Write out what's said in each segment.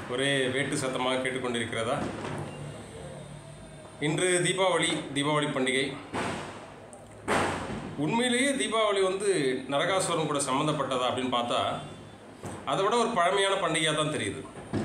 ஒரே வேட்டு சத்தமாக கேட்டுக்கொண்டிருக்கிறதா இன்று தீபாவளி தீபாவளி பண்டிகை உண்மையிலேயே தீபாவளி வந்து நரகாசுரன் கூட சம்மந்தப்பட்டதா அப்படின்னு பார்த்தா அதை விட ஒரு பழமையான பண்டிகையாக தான் தெரியுது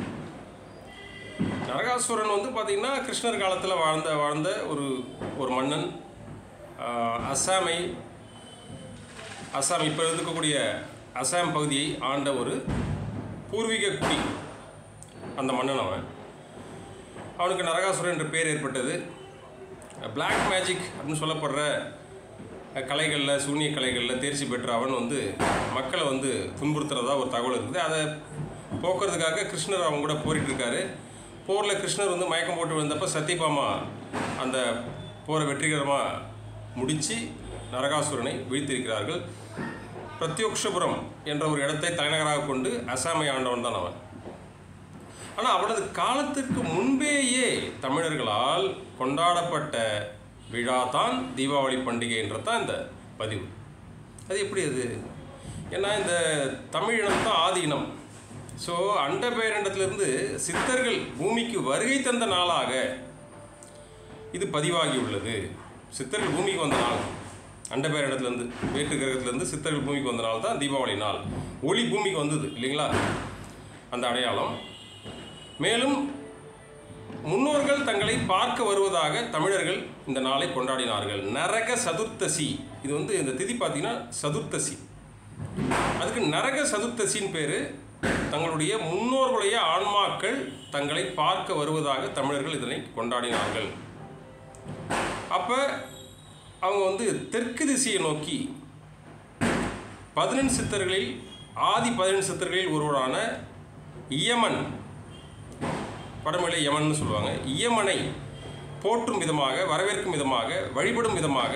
நரகாசுரன் வந்து பார்த்திங்கன்னா கிருஷ்ணர் காலத்தில் வாழ்ந்த வாழ்ந்த ஒரு ஒரு மன்னன் ஆஹ், அஸ்ஸாமை அஸ்ஸாம் இப்போ இருக்கக்கூடிய அஸ்ஸாம் பகுதியை ஆண்ட ஒரு பூர்வீக குடி அந்த மன்னன் அவன் அவனுக்கு நரகாசுரன் என்ற பேர் ஏற்பட்டது Black மேஜிக் அப்படின்னு சொல்லப்படுற கலைகளில் சூனிய கலைகளில் தேர்ச்சி பெற்ற அவன் வந்து மக்களை வந்து துன்புறுத்துறதா ஒரு தகவல் இருக்குது அதை போக்குறதுக்காக கிருஷ்ணர் அவங்க கூட போரிட்டு இருக்காரு போரில் கிருஷ்ணர் வந்து மயக்கம் போட்டு விழுந்தப்ப சத்தியபாமா அந்த போரை வெற்றிகரமாக முடித்து நரகாசுரனை வீழ்த்திருக்கிறார்கள் பிரத்யோக்ஷபுரம் என்ற ஒரு இடத்தை தலைநகராக கொண்டு அசாமை ஆண்டவன் தான் அவன் ஆனால் அவனது காலத்திற்கு முன்பேயே தமிழர்களால் கொண்டாடப்பட்ட விழா தான் தீபாவளி பண்டிகை தான் இந்த பதிவு அது எப்படி அது ஏன்னா இந்த தமிழ் இனம் தான் ஆதி இனம் ஸோ அண்ட பேரிடத்திலிருந்து சித்தர்கள் பூமிக்கு வருகை தந்த நாளாக இது பதிவாகி உள்ளது சித்தர்கள் பூமிக்கு வந்த நாள் அண்ட பேரிடத்துலேருந்து வேற்று கிரகத்திலேருந்து சித்தர்கள் பூமிக்கு வந்த நாள் தான் தீபாவளி நாள் ஒளி பூமிக்கு வந்தது இல்லைங்களா அந்த அடையாளம் மேலும் முன்னோர்கள் தங்களை பார்க்க வருவதாக தமிழர்கள் இந்த நாளை கொண்டாடினார்கள் நரக சதுர்த்தசி இது வந்து இந்த திதி பார்த்தீங்கன்னா சதுர்த்தசி அதுக்கு நரக சதுர்த்தசின்னு பேர் தங்களுடைய முன்னோர்களுடைய ஆன்மாக்கள் தங்களை பார்க்க வருவதாக தமிழர்கள் இதனை கொண்டாடினார்கள் அப்போ அவங்க வந்து தெற்கு திசையை நோக்கி பதினெண் சித்தர்களில் ஆதி பதினெண் சித்தர்களில் ஒருவரான இயமன் வடமொழி யமன்னு சொல்லுவாங்க இயமனை போற்றும் விதமாக வரவேற்கும் விதமாக வழிபடும் விதமாக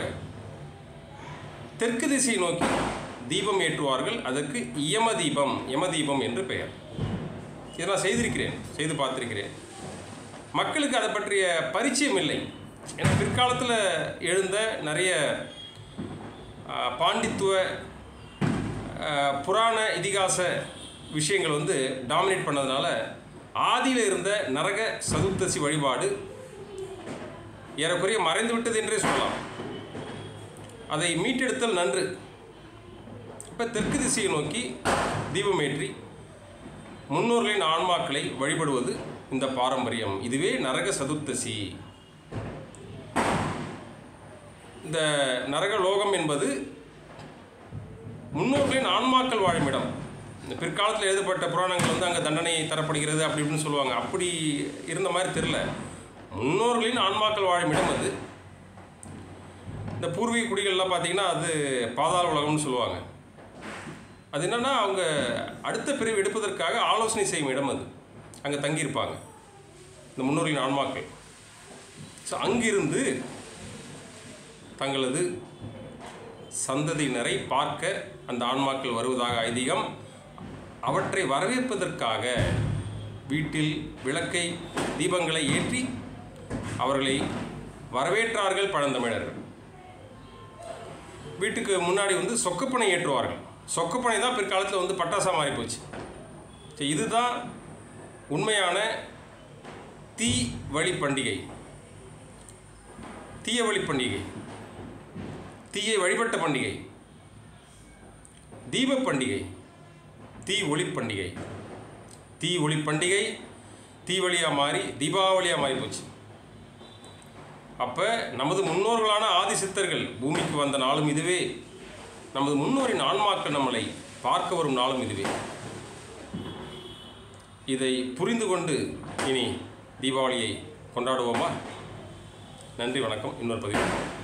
தெற்கு திசையை நோக்கி தீபம் ஏற்றுவார்கள் அதற்கு இயம தீபம் யம தீபம் என்று பெயர் இதை நான் செய்திருக்கிறேன் செய்து பார்த்திருக்கிறேன் மக்களுக்கு அதை பற்றிய பரிச்சயம் இல்லை ஏன்னா பிற்காலத்தில் எழுந்த நிறைய ஆ, பாண்டித்துவ ஆ, புராண இதிகாச விஷயங்கள் வந்து டாமினேட் பண்ணதுனால ஆதியில் இருந்த நரக சதுர்த்தசி வழிபாடு ஏறக்குறைய மறைந்து விட்டது என்றே சொல்லலாம் அதை மீட்டெடுத்தல் நன்று இப்போ தெற்கு திசையை நோக்கி தீபமேற்றி முன்னோர்களின் ஆன்மாக்களை வழிபடுவது இந்த பாரம்பரியம் இதுவே நரக சதுர்த்தசி இந்த நரக லோகம் என்பது முன்னோர்களின் ஆன்மாக்கள் வாழும் இடம் இந்த பிற்காலத்தில் எழுதப்பட்ட புராணங்கள் வந்து அங்கே தண்டனை தரப்படுகிறது அப்படி இப்படின்னு சொல்லுவாங்க அப்படி இருந்த மாதிரி தெரில முன்னோர்களின் ஆன்மாக்கள் வாழும் இடம் அது இந்த பூர்வீக குடிகள்லாம் பார்த்தீங்கன்னா அது பாதாள உலகம்னு சொல்லுவாங்க அது என்னன்னா அவங்க அடுத்த பிரிவு எடுப்பதற்காக ஆலோசனை செய்யும் இடம் அது அங்கே தங்கியிருப்பாங்க இந்த முன்னோர்களின் ஆன்மாக்கள் ஸோ அங்கிருந்து தங்களது சந்ததியினரை பார்க்க அந்த ஆன்மாக்கள் வருவதாக ஐதீகம் அவற்றை வரவேற்பதற்காக வீட்டில் விளக்கை தீபங்களை ஏற்றி அவர்களை வரவேற்றார்கள் பழந்தமிழர்கள் வீட்டுக்கு முன்னாடி வந்து சொக்கப்பனை ஏற்றுவார்கள் சொக்கப்பனை தான் பிற்காலத்தில் வந்து பட்டாசா மாறி போச்சு சரி, இதுதான் உண்மையான தீ வழி பண்டிகை தீய வழி பண்டிகை தீயை வழிபட்ட பண்டிகை தீப பண்டிகை தீ ஒளி பண்டிகை தீ ஒளி பண்டிகை தீவழியாக மாறி தீபாவளியாக மாறி போச்சு அப்போ நமது முன்னோர்களான ஆதி சித்தர்கள் பூமிக்கு வந்த நாளும் இதுவே நமது முன்னோரின் ஆன்மாக்கள் நம்மளை பார்க்க வரும் நாளும் இதுவே இதை புரிந்து கொண்டு இனி தீபாவளியை கொண்டாடுவோமா நன்றி வணக்கம் இன்னொரு பதிவு